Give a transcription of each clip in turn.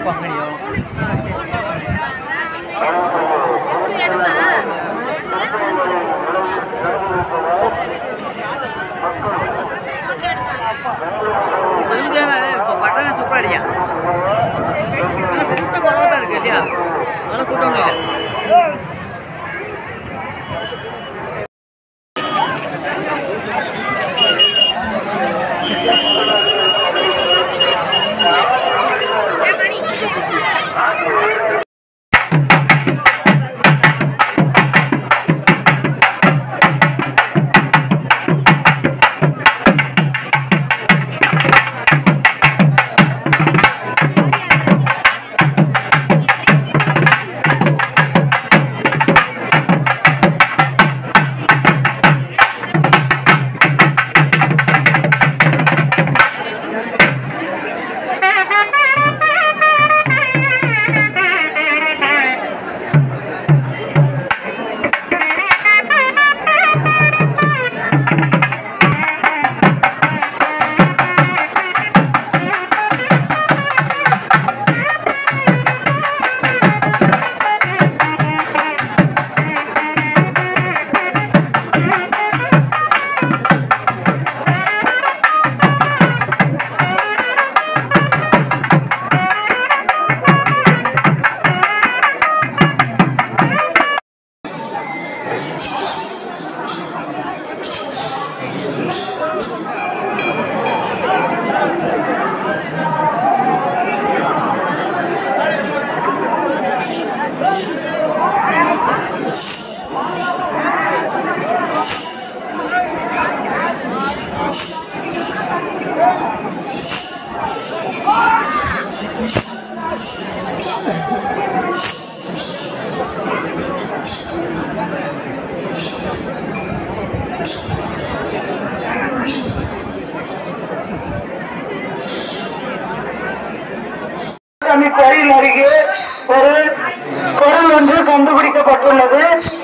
சொல்லுங்க இப்போ பட்டாங்க சூப்பராக அடிக்கான் ஆனால் கூட்டம் குறவாக தான் இருக்கு இல்லையா ஆனால் கூட்டம் இல்லை சாமி கோயில் அருகே ஒரு பொருள் ஒன்று கண்டுபிடிக்கப்பட்டுள்ளது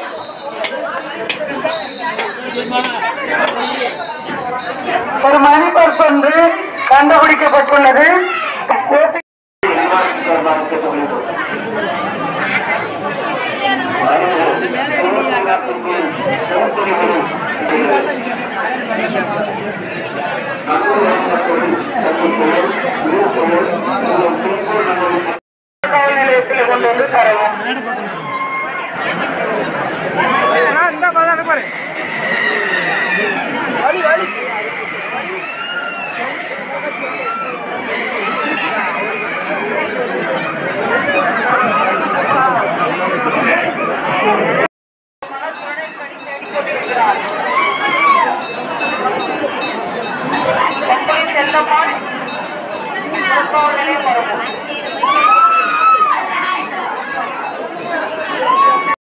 ஒரு மணிப்பர்ஸ் ஒன்று கண்டுபிடிக்கப்பட்டுள்ளது காவல் நிலையத்தில் கொண்டு வந்து தரவும் செல்லம்மாள் காவல் நிலையம் வரவும்